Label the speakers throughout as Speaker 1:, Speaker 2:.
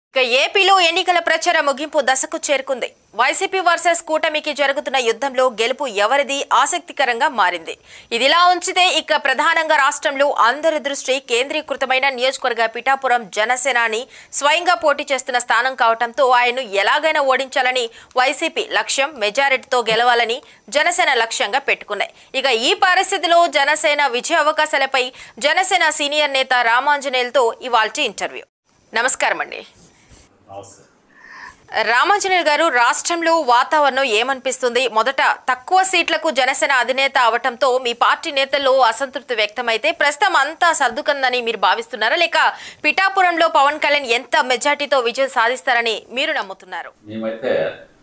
Speaker 1: ఇక ఏపీలో ఎన్నికల ప్రచార ముగింపు దశకు చేరుకుంది వైసీపీ వర్సెస్ కూటమికి జరుగుతున్న యుద్ధంలో గెలుపు ఎవరిది ఆసక్తికరంగా మారింది ఇదిలా ఉంచితే ఇక ప్రధానంగా రాష్ట్రంలో అందరి దృష్టి కేంద్రీకృతమైన నియోజకవర్గ పిఠాపురం జనసేనాని స్వయంగా పోటీ చేస్తున్న స్థానం కావడంతో ఆయన్ను ఎలాగైనా ఓడించాలని వైసీపీ లక్ష్యం మెజారిటీతో గెలవాలని జనసేన లక్ష్యంగా పెట్టుకున్నాయి ఇక ఈ పరిస్థితిలో జనసేన విజయ అవకాశాలపై జనసేన సీనియర్ నేత రామాంజనేయులతో ఇవాల్టి ఇంటర్వ్యూ నమస్కారం అండి
Speaker 2: నమస్తే
Speaker 1: రామాంజనేయులు గారు రాష్ట్రంలో వాతావరణం ఏమనిపిస్తుంది మొదట తక్కువ సీట్లకు జనసేన అధినేత అవటంతో మీ పార్టీ నేతల్లో అసంతృప్తి వ్యక్తమైతే ప్రస్తుతం అంతా సర్దుకుందని మీరు భావిస్తున్నారా లేక పిఠాపురంలో పవన్ కళ్యాణ్ ఎంత మెజార్టీతో విజయం సాధిస్తారని మీరు నమ్ముతున్నారు
Speaker 2: మేమైతే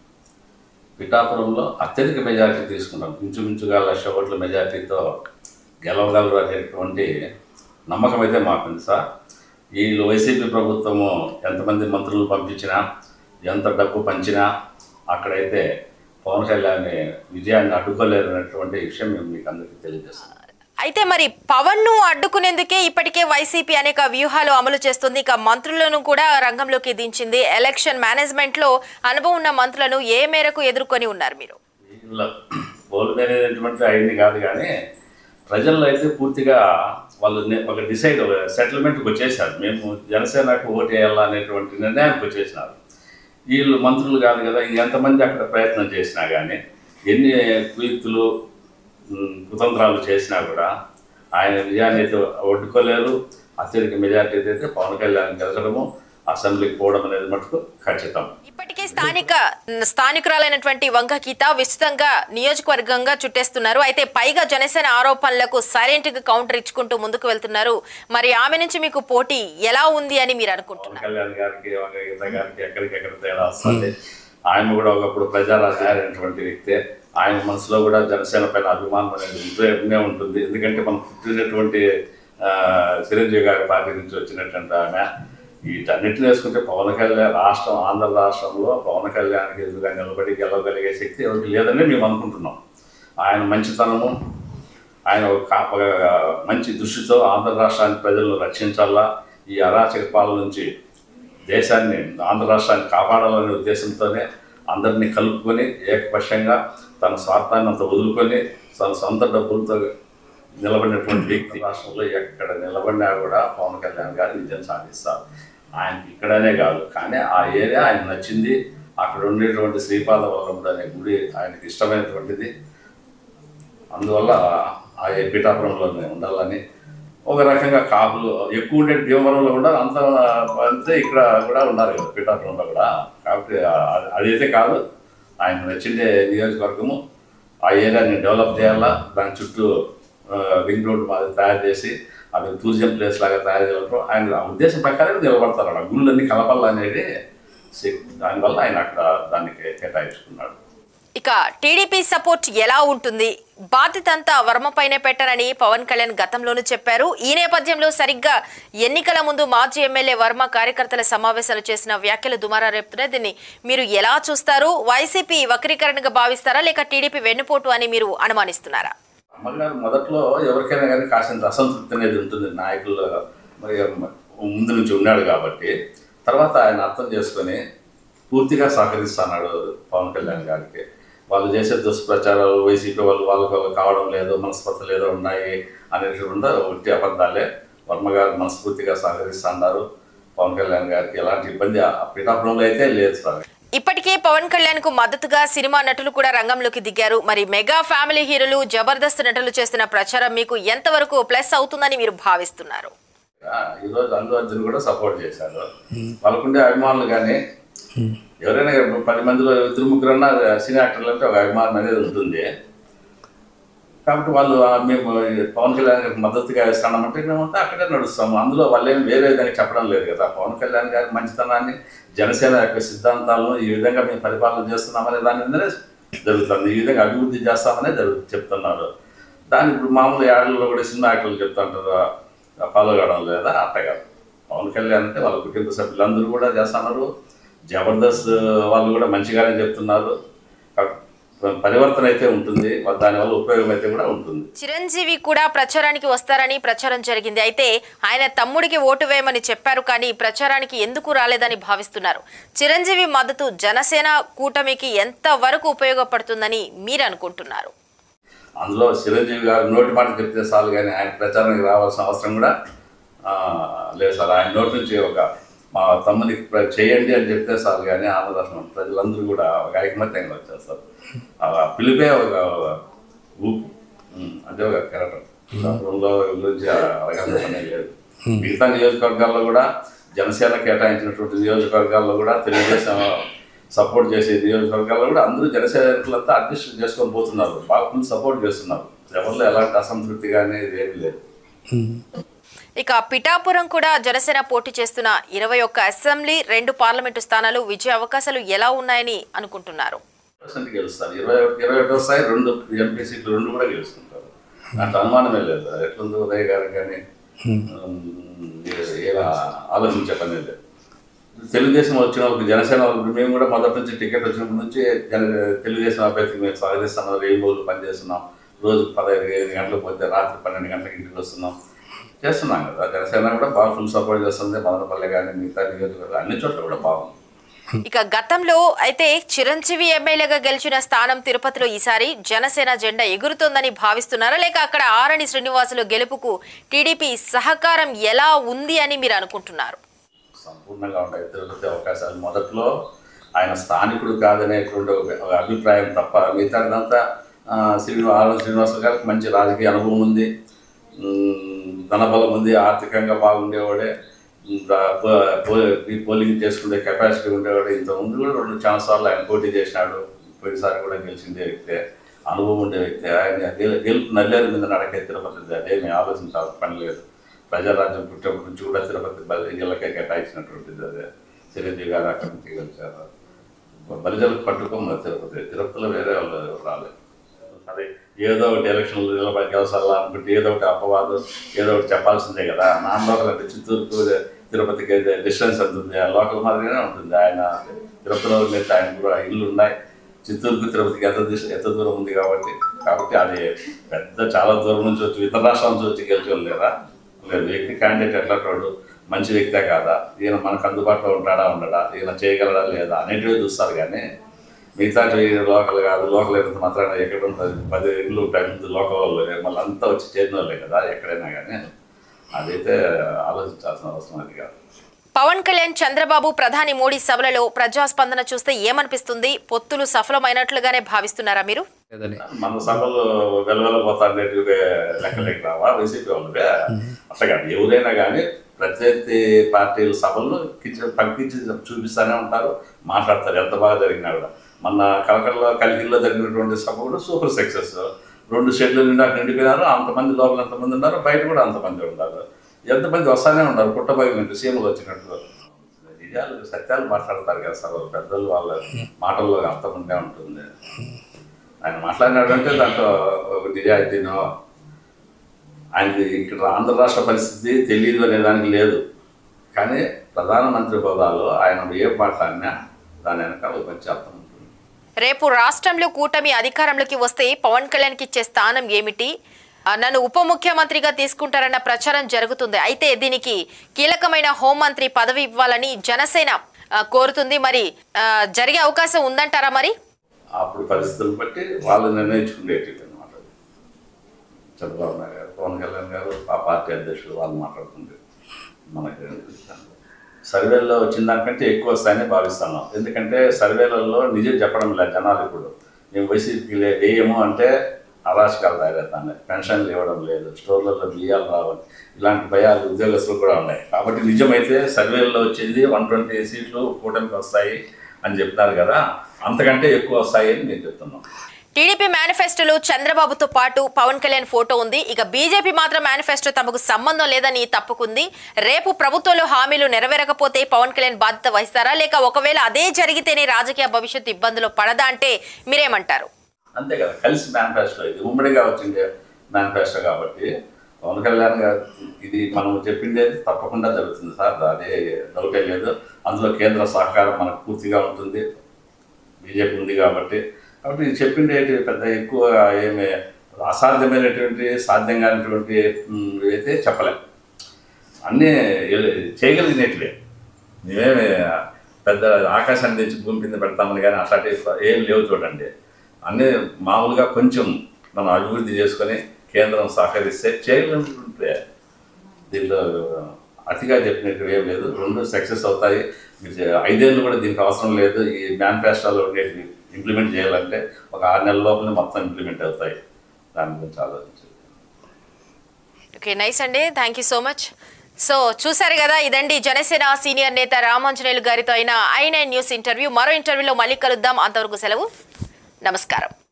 Speaker 2: పిఠాపురంలో అత్యధిక మెజారిటీ తీసుకున్నాం ఇంచుమించుగా లక్ష ఓట్ల మెజారిటీతో గెలవగలరు అనేటువంటి నమ్మకం అయితే మాకుంది సార్ వీళ్ళు వైసీపీ ప్రభుత్వము ఎంతమంది మంత్రులు పంపించినా ఎంత డబ్బు పంచినా అక్కడైతే పవన్ కళ్యాణ్ విజయాన్ని అడ్డుకోలేరు అనేటువంటి విషయం మేము మీకు అందరికీ తెలియజేస్తాం
Speaker 1: అయితే మరి పవన్ ను అడ్డుకునేందుకే ఇప్పటికే వైసీపీ అనేక వ్యూహాలు అమలు చేస్తుంది ఇక మంత్రులను కూడా రంగంలోకి దించింది ఎలక్షన్ మేనేజ్మెంట్ లో అనుభవం ఉన్న మంత్రులను ఏ మేరకు ఎదుర్కొని ఉన్నారు మీరు
Speaker 2: వీళ్ళ బోల్డ్ అనేటువంటి అయింది కాదు కానీ ప్రజల్లో అయితే పూర్తిగా వాళ్ళు నే- ఒక డిసైడ్ సెటిల్మెంట్కి వచ్చేసారు మేము జనసేనకు ఓటు వేయాలా అనేటువంటి నిర్ణయానికి వచ్చేసినారు వీళ్ళు మంత్రులు కాదు కదా ఎంతమంది అక్కడ ప్రయత్నం చేసినా కానీ ఎన్ని కుయుక్తులు ఉమ్, కుతంత్రాలు చేసినా కూడా ఆయన విజయాన్ని అయితే ఒడ్డుకోలేరు అత్యధిక మెజార్టీ అయితే పవన్ కళ్యాణ్ గెలచడము అసెంబ్లీకి పోవడం అనేది మటుకు ఖచ్చితం
Speaker 1: ఇప్పటికే స్థానిక స్థానికురాలైనటువంటి వంగ గీత విస్తృతంగా నియోజకవర్గంగా చుట్టేస్తున్నారు అయితే పైగా జనసేన ఆరోపణలకు సైలెంట్ గా కౌంటర్ ఇచ్చుకుంటూ ముందుకు వెళ్తున్నారు మరి ఆమె నుంచి మీకు పోటీ ఎలా ఉంది అని మీరు
Speaker 2: పవన్
Speaker 1: అనుకుంటున్నారు
Speaker 2: కళ్యాణ్ గారికి ఒక గీత గారికి ఎక్కడికెక్కడ తేడా వస్తుంది ఆయన కూడా ఒకప్పుడు ప్రజారాజ్యారైనటువంటి వ్యక్తే ఆయన మనసులో కూడా జనసేన పైన అభిమానం అనేది ఉంటూనే ఉంటుంది ఎందుకంటే మనం పుట్టినటువంటి ఆ, చిరంజీవి గారి పార్టీ నుంచి వచ్చినటువంటి ఆమె వీటన్నిటిని వేసుకుంటే పవన్ కళ్యాణ్ రాష్ట్రం ఆంధ్ర రాష్ట్రంలో పవన్ కళ్యాణ్కి ఎదురుగా నిలబడి గెలవగలిగే శక్తి ఎవరికి లేదని మేము అనుకుంటున్నాం ఆయన మంచితనము ఆయన ఒక కా- ఒక మంచి దృష్టితో ఆంధ్ర రాష్ట్రాన్ని ప్రజలను రక్షించాలా ఈ అరాచక పాలన నుంచి దేశాన్ని ఆంధ్ర రాష్ట్రాన్ని కాపాడాలనే ఉద్దేశంతోనే అందరినీ కలుపుకొని ఏకపక్షంగా తన స్వార్థాన్ని అంత వదులుకొని తన సొంత డబ్బులతో నిలబడినటువంటి వ్యక్తి రాష్ట్రంలో ఎక్కడ నిలబడినా కూడా పవన్ కళ్యాణ్ గారు విజయం సాధిస్తారు ఆయనకి ఇక్కడనే కాదు కానీ ఆ ఏరియా ఆయన నచ్చింది అక్కడ ఉండేటువంటి శ్రీపాద వల్లభుడు అనే గుడి ఆయనకి ఇష్టమైనటువంటిది అందువల్ల ఆ పిఠాపురంలోనే ఉండాలని ఒక రకంగా కాపులు ఎక్కువ ఉండే భీమవరంలో కూడా అంత అంతే ఇక్కడ కూడా ఉన్నారు కదా పిఠాపురంలో కూడా కాబట్టి ఆ- అదైతే కాదు ఆయన నచ్చిండే నియోజకవర్గము ఆ ఏరియాని డెవలప్ చేయాలా దాని చుట్టూ ఆ, రింగ్ రోడ్ మాది తయారు చేసి అది టూరిజం ప్లేస్ లాగా తయారు చేయడం ఆయన ఆ ఉద్దేశం ప్రకారం నిలబడతారు అక్కడ గుళ్ళన్నీ కలపాలనేది శక్- దానివల్ల ఆయన అక్కడ దాన్ని కే- కేటాయించుకున్నాడు
Speaker 1: ఇక టీడీపీ సపోర్ట్ ఎలా ఉంటుంది బాధ్యత అంతా వర్మపైనే పెట్టారని పవన్ కళ్యాణ్ గతంలోనూ చెప్పారు ఈ నేపథ్యంలో సరిగ్గా ఎన్నికల ముందు మాజీ ఎమ్మెల్యే వర్మ కార్యకర్తల సమావేశాలు చేసిన వ్యాఖ్యలు దుమారా రేపుతున్నాయి దీన్ని మీరు ఎలా చూస్తారు వైసీపీ వక్రీకరణగా భావిస్తారా లేక టీడీపీ వెన్నుపోటు అని మీరు అనుమానిస్తున్నారా
Speaker 2: అమ్మగారు మొదట్లో ఎవరికైనా కానీ కాసింత అసంతృప్తి అనేది ఉంటుంది నాయకులు మరి ముందు నుంచి ఉన్నాడు కాబట్టి తర్వాత ఆయన అర్థం చేసుకొని పూర్తిగా సహకరిస్తున్నాడు పవన్ కళ్యాణ్ గారికి వాళ్ళు చేసే దుష్ప్రచారాలు వైసీపీ వాళ్ళు వాళ్ళకి వాళ్ళు కావడం లేదు మనస్పర్ధలు ఏదో ఉన్నాయి అనేటువంటి ఒట్టి అబద్ధాలే వర్మ గారు మనస్ఫూర్తిగా సహకరిస్తున్నారు పవన్ కళ్యాణ్ గారికి ఎలాంటి ఇబ్బంది ఆ పిఠాపురంలో అయితే లేదు సార్
Speaker 1: ఇప్పటికే పవన్ కళ్యాణ్ కు మద్దతుగా సినిమా నటులు కూడా రంగంలోకి దిగారు మరి మెగా ఫ్యామిలీ హీరోలు జబర్దస్త్ నటులు చేస్తున్న ప్రచారం మీకు ఎంతవరకు ప్లస్ అవుతుందని మీరు భావిస్తున్నారు
Speaker 2: ఆ, ఈరోజు అల్లు అర్జున్ కూడా సపోర్ట్ చేశారు వాళ్ళకుండే అభిమానులు కానీ ఎవరైనా ఇప్పుడు పది మందిలో ఇద్దరు ముగ్గురన్నా సినీ యాక్టర్లు అంటే ఒక అభిమానం అనేది ఉంటుంది కాబట్టి వాళ్ళు ఆ, మేము పవన్ కళ్యాణ్ గారికి మద్దతుగా ఇస్తామంటే మేమంతా అక్కడే నడుస్తాము అందులో వాళ్ళు ఏం వేరే విధంగా చెప్పడం లేదు కదా పవన్ కళ్యాణ్ గారి మంచితనాన్ని జనసేన యొక్క సిద్ధాంతాలను ఈ విధంగా మేము పరిపాలన చేస్తున్నామనే దాని మీదనే జరుగుతుంది ఈ విధంగా అభివృద్ధి చేస్తామనే జరుగు చెప్తున్నారు దాని ఇప్పుడు మామూలు యాడల్లో కూడా సినిమా యాక్టర్లు చెప్తుంటారు ఫాలో కావడం లేదా అట్టగాదు పవన్ కళ్యాణ్ అంటే వాళ్ళ కుటుంబ సభ్యులందరూ కూడా చేస్తున్నారు జబర్దస్త్ వాళ్ళు కూడా మంచిగానే చెప్తున్నారు కా- పరివర్తన అయితే ఉంటుంది దానివల్ల ఉపయోగం అయితే కూడా ఉంటుంది
Speaker 1: చిరంజీవి కూడా ప్రచారానికి వస్తారని ప్రచారం జరిగింది అయితే ఆయన తమ్ముడికి ఓటు వేయమని చెప్పారు కానీ ప్రచారానికి ఎందుకు రాలేదని భావిస్తున్నారు చిరంజీవి మద్దతు జనసేన కూటమికి ఎంత వరకు ఉపయోగపడుతుందని మీరు అనుకుంటున్నారు
Speaker 2: అందులో చిరంజీవి గారు నోటి మాట చెప్తే చాలు కానీ ఆయన ప్రచారానికి రావాల్సిన అవసరం కూడా ఆ, లేదు సార్ ఆయన నోటి నుంచి ఒక మా తమ్మునికి ప్ర- చేయండి అని చెప్తే చాలు కానీ ఆంధ్రరాష్ట్రం ప్రజలందరూ కూడా ఒక ఐకమత్యంగా వచ్చేస్తారు ఆ పిలిపే ఒక ఊపు ఉమ్, అదే ఒక కెరటం సంవత్సరంలో గురించి అడగాల్సిన పనే లేదు మిగతా నియోజకవర్గాల్లో కూడా జనసేన కేటాయించినటువంటి నియోజకవర్గాల్లో కూడా తెలుగుదేశం సపోర్ట్ చేసే నియోజకవర్గాల్లో కూడా అందరూ జనసేనకులంతా అడ్జస్ట్ చేసుకొని పోతున్నారు బాగా ఫుల్ సపోర్ట్ చేస్తున్నారు ఎవరిలో ఎలాంటి అసంతృప్తి కానీ ఏమీ లేదు
Speaker 1: ఇక పిఠాపురం కూడా జనసేన పోటీ చేస్తున్న ఇరవై ఒక్క అసెంబ్లీ రెండు పార్లమెంటు స్థానాలు విజయ అవకాశాలు ఎలా ఉన్నాయని అనుకుంటున్నారు
Speaker 2: పర్సెంట్ గెలుస్తారు ఇరవై ఒకటి ఇరవై ఒకటి వస్తాయి రెండు ఎంపీ సీట్లు రెండు కూడా గెలుచుకుంటారు అంటే అనుమానమే లేదు ఎట్లుంది ఉదయ్ గారు కానీ ఉమ్, ఇలా ఆలోచించే పని లేదు తెలుగుదేశం వచ్చిన ఒక జనసేన వాళ్ళు మేము కూడా మొదటి నుంచి టికెట్ వచ్చినప్పటి నుంచి జన తెలుగుదేశం అభ్యర్థికి మేము స్వాగతిస్తున్నాం రెయిన్బోలు పనిచేస్తున్నాం రోజు పదహైదు ఐదు గంటలకు పోతే రాత్రి పన్నెండు గంటలకు ఇంటికి వస్తున్నాం చేస్తున్నాం కదా జనసేన కూడా బాగా ఫుల్ సపోర్ట్ చేస్తుంది మదనపల్లి కానీ మిగతా నియోజకవర్గాలు అన్ని చోట్ల కూడా బాగుంది
Speaker 1: ఇక గతంలో అయితే చిరంజీవి ఎమ్మెల్యేగా గెలిచిన స్థానం తిరుపతిలో ఈసారి జనసేన జెండా ఎగురుతోందని భావిస్తున్నారా లేక అక్కడ ఆరణి శ్రీనివాసులు గెలుపుకు టీడీపీ సహకారం ఎలా ఉంది అని మీరు అనుకుంటున్నారు
Speaker 2: సంపూర్ణంగా ఉంటాయి తిరుపతి అవకాశాలు మొదట్లో ఆయన స్థానికుడు కాదనేటువంటి ఒక ఒక అభిప్రాయం తప్ప మిగతాదంతా శ్రీనివా ఆర్ఎన్ శ్రీనివాస గారికి మంచి రాజకీయ అనుభవం ఉంది ఉమ్, ధనబలం ఉంది ఆర్థికంగా బాగుండేవాడే ఉమ్, దా- పో- పో- ఈ పోలింగ్ చేసుకునే కెపాసిటీ ఉండేవాడు ఇంతకుముందు కూడా రెండు చాలా సార్లు ఆయన పోటీ చేసినాడు పోయినసారి కూడా గెలిచిండే వ్యక్తే అనుభవం ఉండే వ్యక్తి ఆయన గెలు- గెలుపు నల్లేరు మీద నడకే తిరుపతి అదేమి ఆలోచించాల్సిన పని లేదు ప్రజారాజ్యం పుట్టినప్పటి నుంచి కూడా తిరుపతి బలిజలకే కేటాయించినటువంటిది అదే చిరంజీవి గారు అక్కడి నుంచి గెలిచారు బలిజలకు పట్టుకోమన్నారు తిరుపతి తిరుపతిలో వేరే వాళ్ళు ఎవరు రాలేదు సరే ఏదో ఒకటి ఎలక్షన్లు నిలబడి గెలసాలా అనుకుంటే ఏదో ఒకటి అపవాదం ఏదో ఒకటి చెప్పాల్సిందే కదా నాన్ లోకల్ అంటే చిత్తూరుకు తిరుపతికి అయితే డిస్టెన్స్ ఎంత ఉంది ఆ లోకల్ మాదిరిగానే ఉంటుంది ఆయన తిరుపతిలో ఉండే ఆయన కూడా ఇల్లు ఉన్నాయి చిత్తూరుకు తిరుపతికి ఎంత దిశ- ఎంత దూరం ఉంది కాబట్టి కాబట్టి అది పెద్ద చాలా దూరం నుంచి వచ్చి ఇతర రాష్ట్రాల నుంచి వచ్చి గెలిచి లేదా లేదు వ్యక్తి క్యాండిడేట్ ఎట్లాంటి మంచి వ్యక్తే కాదా ఈయన మనకు అందుబాటులో ఉంటాడా ఉండడా ఈయన చేయగలడా లేదా అనేటివి చూస్తారు కానీ మిగతా లోకల్ కాదు లోకల్ అయినంత మాత్రాన ఎక్కడ ఉంటుంది పది ఇళ్ళు ఉంటాయి ముందు లోకల్ వాళ్ళు మళ్ళీ అంతా వచ్చి చేరిన వాళ్ళే కదా ఎక్కడైనా కానీ అదైతే ఆలోచించాల్సిన అవసరం అది కాదు
Speaker 1: పవన్ కళ్యాణ్ చంద్రబాబు ప్రధాని మోడీ సభలలో ప్రజాస్పందన చూస్తే ఏమనిపిస్తుంది పొత్తులు సఫలమైనట్లుగానే భావిస్తున్నారా మీరు
Speaker 3: లేదని
Speaker 2: మన సభలు వెలవెలపోతాండేటివి లెక్కలేక రావా వైసీపీ వాళ్ళవే అట్లా కాదు ఎవరైనా కానీ ప్రత్యర్థి పార్టీల సభల్లో కిచి పంపించి చూపిస్తూనే ఉంటారు మాట్లాడతారు ఎంత బాగా జరిగినా కూడా మన కలకల్లో కలికిల్లో జరిగినటువంటి సభ కూడా సూపర్ సక్సెస్ రెండు షెడ్ల నిండా నిండిపోయినారు అంతమంది లోపల ఎంతమంది ఉన్నారు బయట కూడా అంతమంది ఉన్నారు ఎంతమంది వస్తానే ఉన్నారు పుట్టబోయినట్టు సీమలు వచ్చినట్టు నిజాలు సత్యాలు మాట్లాడతారు కదా సార్ వాళ్ళు పెద్దలు వాళ్ళ మాటల్లో అర్థం ఉండే ఉంటుంది ఆయన మాట్లాడినాడు అంటే దాంట్లో ఒక నిజాయితీనో ఆయనకి ఇక్కడ ఆంధ్ర రాష్ట్ర పరిస్థితి తెలియదు అనే దానికి లేదు కానీ ప్రధానమంత్రి హోదాలో ఆయన ఏ మాట్లాడినా దాని వెనకాల ఒక మంచి అర్థం ఉంటుంది
Speaker 1: రేపు రాష్ట్రంలో కూటమి అధికారంలోకి వస్తే పవన్ కళ్యాణ్కి ఇచ్చే స్థానం ఏమిటి ఆ, నన్ను ఉప ముఖ్యమంత్రిగా తీసుకుంటారన్న ప్రచారం జరుగుతుంది అయితే దీనికి కీలకమైన హోంమంత్రి పదవి ఇవ్వాలని జనసేన ఆ, కోరుతుంది మరి ఆ, జరిగే అవకాశం ఉందంటారా మరి
Speaker 2: అప్పుడు పరిస్థితులను బట్టి వాళ్ళు నిర్ణయించుకునేటివి అనమాట చంద్రబాబు నాయుడు గారు పవన్ కళ్యాణ్ గారు ఆ పార్టీ అధ్యక్షులు వాళ్ళు మాట్లాడుతుంది మనకి ఏం తెలుసు. సర్వేల్లో వచ్చిన దానికంటే ఎక్కువ వస్తాయని భావిస్తున్నాం ఎందుకంటే సర్వేలలో నిజం చెప్పడం లేదు జనాలు ఇప్పుడు మేము వైసీపీకి లే- వేయము అంటే అరాచకాలు తయారవుతాయి పెన్షన్లు ఇవ్వడం లేదు స్టోర్లలో బియ్యాలు రావాలి ఇలాంటి భయాలు ఉద్యోగస్తులు కూడా ఉన్నాయి కాబట్టి నిజమైతే సర్వేల్లో వచ్చింది వన్ ట్వంటీ సీట్లు కూటమికి వస్తాయి అని చెప్తున్నారు కదా అంతకంటే ఎక్కువ వస్తాయి అని నేను చెప్తున్నాను
Speaker 1: టీడీపీ మేనిఫెస్టోలో చంద్రబాబుతో పాటు పవన్ కళ్యాణ్ ఫోటో ఉంది ఇక బీజేపీ మాత్రం మేనిఫెస్టో తమకు సంబంధం లేదని తప్పుకుంది రేపు ప్రభుత్వంలో హామీలు నెరవేరకపోతే పవన్ కళ్యాణ్ బాధ్యత వహిస్తారా లేక ఒకవేళ అదే జరిగితేనే రాజకీయ భవిష్యత్తు ఇబ్బందులు పడదా అంటే మీరేమంటారు
Speaker 2: అంతే కదా కలిసి మేనిఫెస్టో ఇది ఉమ్మడిగా వచ్చిండే మేనిఫెస్టో కాబట్టి పవన్ కళ్యాణ్ గారు ఇది మనం చెప్పిండేది తప్పకుండా జరుగుతుంది సార్ అదే డౌటే లేదు అందులో కేంద్ర సహకారం మనకు పూర్తిగా ఉంటుంది బీజేపీ ఉంది కాబట్టి కాబట్టి ఇది చెప్పిండేటి పెద్ద ఎక్కువ ఏమి అసాధ్యమైనటువంటి సాధ్యం కానటువంటి ఉమ్, అయితే చెప్పలేం అన్నీ ఎల్- చేయగలిగినట్లే మేమేమి పెద్ద ఆకాశాన్ని తెచ్చి భూమి కింద పెడతామని కానీ అట్లాంటి ఏం లేవు చూడండి అన్నీ మామూలుగా కొంచెం మనం అభివృద్ధి చేసుకొని కేంద్రం సహకరిస్తే చేయగలిగినట్లే దీనిలో అతిగా చెప్పినట్టు ఏం లేదు రెండు సక్సెస్ అవుతాయి మీరు చే- ఐదేళ్ళు కూడా దీనికి అవసరం లేదు ఈ మేనిఫెస్టోలో ఉండేవి ఇంప్లిమెంట్ చేయాలంటే ఒక ఆరు నెలల లోపలే మొత్తం ఇంప్లిమెంట్ అవుతాయి దాని గురించి ఆలోచించాలి
Speaker 1: ఓకే నైస్ అండి thank you so much so చూశారు కదా ఇదండి జనసేన సీనియర్ నేత రామాంజనేయులు గారితో అయిన ఐ నైన్ న్యూస్ ఇంటర్వ్యూ మరో ఇంటర్వ్యూలో మళ్ళీ కలుద్దాం అంతవరకు సెలవు నమస్కారం